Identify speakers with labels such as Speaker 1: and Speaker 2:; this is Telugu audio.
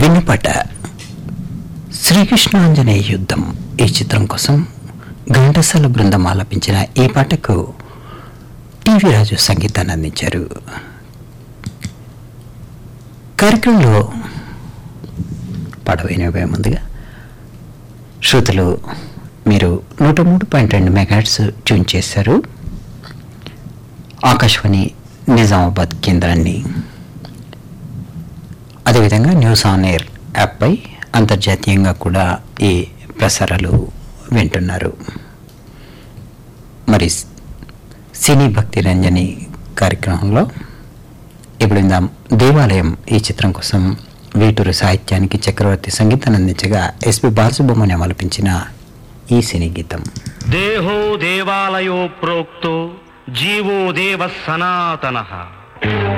Speaker 1: వెన్నుపాట శ్రీకృష్ణాంజనేయ యుద్ధం ఈ చిత్రం కోసం ఘంటసాల బృందం ఆలపించిన ఈ పాటకు టీవీ రాజు సంగీతాన్ని అందించారు కార్యక్రమంలో పడవైనవే ముందుగా శ్రోతలు మీరు నూట మూడు పాయింట్ రెండు మెగాట్స్ ట్యూన్ చేశారు ఆకాశవాణి నిజామాబాద్ కేంద్రాన్ని అదేవిధంగా న్యూస్ ఆన్ ఎయిర్ యాప్పై అంతర్జాతీయంగా కూడా ఈ ప్రసారాలు వింటున్నారు మరి సినీ భక్తి రంజని కార్యక్రమంలో ఇప్పుడు ఇందాం దేవాలయం ఈ చిత్రం కోసం వీటూరు సాహిత్యానికి చక్రవర్తి సంగీతాన్ని అందించగా ఎస్పి బాలసుబ్రహ్మణ్యం ఆలపించిన ఈ సినీ గీతం
Speaker 2: దేహో దేవాలయో ప్రోక్తో జీవో దేవ సనాతన